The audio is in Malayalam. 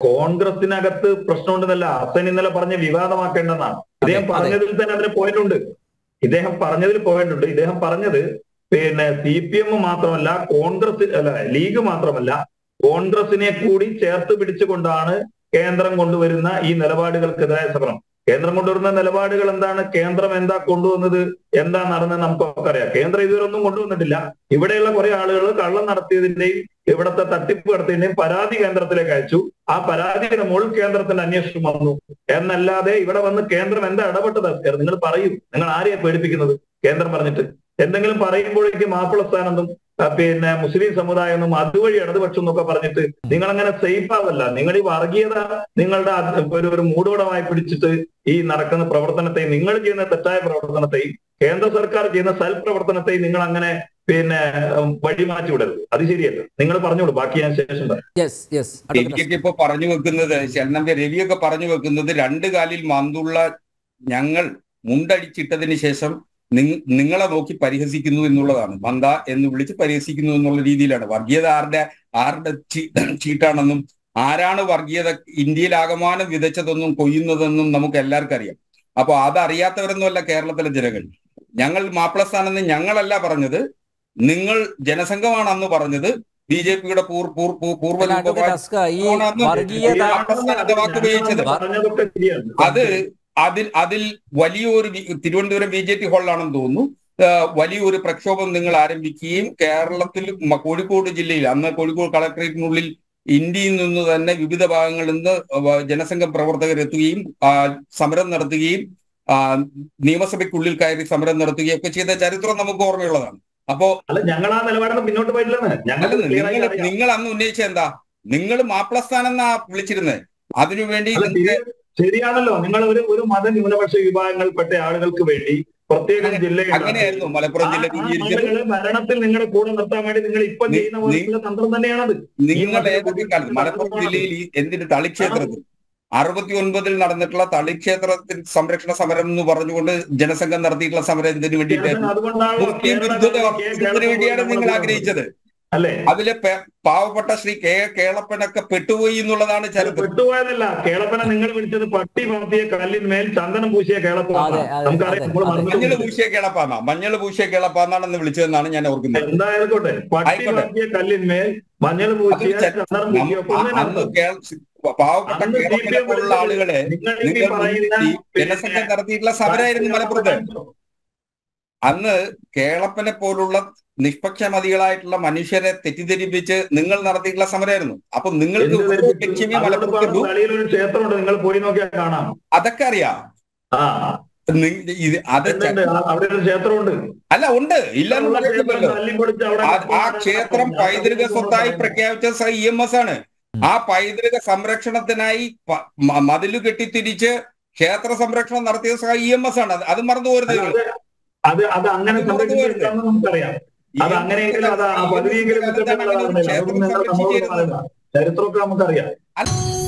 കോൺഗ്രസിനകത്ത് പ്രശ്നമുണ്ടെന്നല്ല ഹസൻ ഇന്നലെ പറഞ്ഞ് വിവാദമാക്കേണ്ടെന്നാണ് ഇദ്ദേഹം അതെ. പറഞ്ഞതിൽ തന്നെ അതിന് പോയിന്റ് ഉണ്ട് ഇദ്ദേഹം പറഞ്ഞതിൽ പോയിന്റ് ഉണ്ട് ഇദ്ദേഹം പറഞ്ഞത് പിന്നെ സി പി എം മാത്രമല്ല കോൺഗ്രസ് അല്ല ലീഗ് മാത്രമല്ല കോൺഗ്രസിനെ കൂടി ചേർത്ത് പിടിച്ചുകൊണ്ടാണ് കേന്ദ്രം കൊണ്ടുവരുന്ന ഈ നിലപാടുകൾക്കെതിരായ സമരം കേന്ദ്രം കൊണ്ടുവരുന്ന നിലപാടുകൾ എന്താണ് കേന്ദ്രം എന്താ കൊണ്ടുവന്നത് എന്താ നടന്നത് നമുക്കൊക്കെ അറിയാം കേന്ദ്രം ഇതുവരെ ഒന്നും കൊണ്ടുവന്നിട്ടില്ല ഇവിടെയുള്ള കുറെ ആളുകൾ കള്ളം നടത്തിയതിന്റെയും ഇവിടുത്തെ തട്ടിപ്പ് നടത്തിയതിന്റെയും പരാതി കേന്ദ്രത്തിലേക്ക് അയച്ചു ആ പരാതിയുടെ മുകൾ കേന്ദ്രത്തിന്റെ അന്വേഷണം വന്നു എന്നല്ലാതെ ഇവിടെ വന്ന് കേന്ദ്രം എന്താ ഇടപെട്ടത് നിങ്ങൾ പറയൂ നിങ്ങൾ ആരെയാ പേടിപ്പിക്കുന്നത് കേന്ദ്രം പറഞ്ഞിട്ട് എന്തെങ്കിലും പറയുമ്പോഴേക്കും മാപ്പിള സ്ഥാനെന്നും ആ, പിന്നെ മുസ്ലിം സമുദായം എന്നും അതുവഴി ഇടതുപക്ഷം എന്നൊക്കെ പറഞ്ഞിട്ട് നിങ്ങൾ അങ്ങനെ സേഫ് ആവല്ല നിങ്ങൾ ഈ വർഗീയത നിങ്ങളുടെ അത് ഒരു ഒരു മൂടോടമായി പിടിച്ചിട്ട് ഈ നടക്കുന്ന പ്രവർത്തനത്തെയും നിങ്ങൾ ചെയ്യുന്ന തെറ്റായ പ്രവർത്തനത്തെയും കേന്ദ്ര സർക്കാർ ചെയ്യുന്ന സൽപ്രവർത്തനത്തെയും നിങ്ങൾ അങ്ങനെ പിന്നെ ഉം, വഴിമാറ്റി വിടരുത് അത് ശരിയല്ല നിങ്ങൾ പറഞ്ഞോളൂ ബാക്കി ഞാൻ ശേഷം പറയാം യെസ് യെസ് രവിയൊക്കെ ഇപ്പൊ പറഞ്ഞു വെക്കുന്നത് ശരണന്റെ രവിയൊക്കെ പറഞ്ഞു വെക്കുന്നത് രണ്ട് കാലിൽ മന്തുള്ള ഞങ്ങൾ മുണ്ടടിച്ചിട്ടതിന് ശേഷം നിങ്ങ- നിങ്ങളെ നോക്കി പരിഹസിക്കുന്നു എന്നുള്ളതാണ് മന്ദ എന്ന് വിളിച്ച് പരിഹസിക്കുന്നു എന്നുള്ള രീതിയിലാണ് വർഗീയത ആരുടെ ആരുടെ ചീ- ചീട്ടാണെന്നും ആരാണ് വർഗീയത ഇന്ത്യയിൽ ആകമാനം വിതച്ചതെന്നും കൊയ്യുന്നതെന്നും നമുക്ക് എല്ലാവർക്കും അറിയാം അപ്പൊ അതറിയാത്തവരൊന്നുമല്ല കേരളത്തിലെ ജനങ്ങൾ ഞങ്ങൾ മാപ്പിളസ്ഥാനെന്ന് ഞങ്ങളല്ല പറഞ്ഞത് നിങ്ങൾ ജനസംഘമാണ് അന്ന് പറഞ്ഞത് ബി ജെ പിയുടെ പൂർവ്വ അല്ല, അഡ്വക്കേറ്റ് അസ്ക ഈ വർഗീയത മാപ്പിളസ്ഥാനത്തെ വാക്ക് ഉപയോഗിച്ചത് പറഞ്ഞതൊക്കെ ശരിയാണ് അത് അതിൽ അതിൽ വലിയൊരു വി- തിരുവനന്തപുരം ബി ജെ പി ഹാളിലാണെന്ന് തോന്നുന്നു ആ, വലിയൊരു പ്രക്ഷോഭം നിങ്ങൾ ആരംഭിക്കുകയും കേരളത്തിൽ മ- കോഴിക്കോട് ജില്ലയിൽ അന്ന് കോഴിക്കോട് കളക്ടറേറ്റിനുള്ളിൽ ഇന്ത്യയിൽ നിന്ന് തന്നെ വിവിധ ഭാഗങ്ങളിൽ നിന്ന് വ- ജനസംഘം പ്രവർത്തകർ എത്തുകയും ആ, സമരം നടത്തുകയും ആ, നിയമസഭയ്ക്കുള്ളിൽ കയറി സമരം നടത്തുകയും ഒക്കെ ചെയ്ത ചരിത്രം നമുക്ക് ഓർമ്മയുള്ളതാണ് അപ്പോ അല്ല ഞങ്ങൾ ആ നിലപാടിന് പിന്നോട്ട് പോയിട്ടില്ലെന്ന് ഞങ്ങൾ അല്ലെന്ന് clear ആയി നിങ്ങൾ അറിയാം. നിങ്ങൾ അന്ന് ഉന്നയിച്ച എന്താ നിങ്ങൾ മാപ്പിളസ്ഥാനെന്നാ വിളിച്ചിരുന്നത് അതിനുവേണ്ടി അല്ല, ശരി- ശരിയാണല്ലോ നിങ്ങൾ ഒരു ഒരു മത ന്യൂനപക്ഷ വിഭാഗങ്ങളിൽപ്പെട്ട ആളുകൾക്ക് വേണ്ടി പ്രത്യേകം അങ്ങനെ- ജില്ലയിൽ അങ്ങനെയായിരുന്നു മലപ്പുറം ജില്ല രൂപീകരിച്ചത് ആളുകളെ ഭരണത്തിൽ നിങ്ങളുടെ കൂടെ നിർത്താൻ വേണ്ടി നിങ്ങൾ ഇപ്പം നി- ചെയ്യുന്ന പോലുള്ള തന്ത്രം തന്നെയാണത് നിങ്ങൾ ഈ ഏതൊക്കെ കാലത്ത് മലപ്പുറം ജില്ലയിൽ ഈ എന്തിന് തളിക്ഷേത്രത്തിൽ അറുപത്തി ഒൻപതിൽ നടന്നിട്ടുള്ള തളിക്ഷേത്രത്തിൽ സംരക്ഷണ സമരം എന്ന് പറഞ്ഞുകൊണ്ട് ജനസംഘം നടത്തിയിട്ടുള്ള സമരം എന്തിനു വേണ്ടിയിട്ടായിരുന്നു അതുകൊണ്ടാണ് മുസ്ലിം വിരുദ്ധത വർദ്ധിപ്പിക്കുന്നതിന് വേണ്ടിയാണ് നിങ്ങൾ ആഗ്രഹിച്ചത് അല്ലെ അതിലെ പെ- പാവപ്പെട്ട ശ്രീ കെ കേളപ്പനൊക്കെ പെട്ടുപോയി എന്നുള്ളതാണ് ചരിത്രം പെട്ടുപോയതല്ല കേളപ്പനെ നിങ്ങൾ വിളിച്ചത് പട്ടി പറത്തിയ കല്ലിന്മേൽ ചന്ദനം പൂശിയ കേളപ്പ അതെ, അതെ, നമുക്കറിയാം അതെ, നമ്മൾ അതെ. മറന്നു മഞ്ഞൾ പോകും. പൂശിയ കേളപ്പാന്ന മഞ്ഞൾ പൂശിയ കേളപ്പാന്നാണെന്ന് വിളിച്ചതെന്നാണ് ഞാൻ ഓർക്കുന്നത് എന്തായായിക്കോട്ടെ പട്ടി ആയിക്കോട്ടെ. പറത്തിയ കല്ലിന്മേൽ മഞ്ഞൾ പൂശിയ അത് ചെ- ചന്ദനം നമ്മ- പൂശിയ ഒക്കെ അന്ന് ഒന്നിനർത്ഥം. കേൾ- പാവപ്പെട്ട അന്ന് കേരളത്തിലെ CPM പോലുള്ള ആളുകളെ നിങ്ങൾ ഈ നിങ്ങൾ പറയുന്ന മുൻനിർത്തി ജനസംഘം നടത്തിയിട്ടുള്ള സമരമായിരുന്നു മലപ്പുറത്ത് അന്ന് കേളപ്പനെ പോലുള്ള നിഷ്പക്ഷമതികളായിട്ടുള്ള മനുഷ്യരെ തെറ്റിദ്ധരിപ്പിച്ച് നിങ്ങൾ നടത്തിയിട്ടുള്ള സമരമായിരുന്നു അപ്പൊ നിങ്ങൾക്ക് എന്ത് ഒരു ലക്ഷ്യമേ മലപ്പുറത്തുള്ളൂ കളിയിൽ ഒരു ക്ഷേത്രമുണ്ട് നിങ്ങൾ പോയി നോക്കിയാൽ കാണാം അതൊക്കെ അറിയാം ആ നി- ഇത് അത് ച- ഉണ്ട്, ആ- അവിടെ ഒരു ക്ഷേത്രമുണ്ട് അല്ല ഉണ്ട് ഇല്ലെന്ന് ഉള്ള ക്ഷേത്രം പറയുന്നില്ലല്ലോ തല്ലിപ്പൊളിച്ച് അവിടെ ആ- ആ ക്ഷേത്രം പൈതൃക സ്വത്തായി പ്രഖ്യാപിച്ച ഇ എം എസ് ആണ് ആ പൈതൃക സംരക്ഷണത്തിനായി പ- മ- മതില് കെട്ടിത്തിരിച്ച് ക്ഷേത്ര സംരക്ഷണം നടത്തിയ ഇ എം എസ് ആണ് അത് അത് മറന്നു പോരുത് നിങ്ങൾ. അത് അത് അങ്ങനെ അത് പുറത്ത് വരുന്നത്. സംരക്ഷിക്കാമെന്ന് നമുക്കറിയാം അത് അങ്ങനെയെങ്കിലും അത് ആ പദവിയെങ്കിലും കാലത്താണ് അങ്ങനെ ഒരു ക്ഷേത്രം ചരിത്രമൊക്കെ സംരക്ഷിച്ചിരുന്നത് നമുക്കറിയാം അല്ല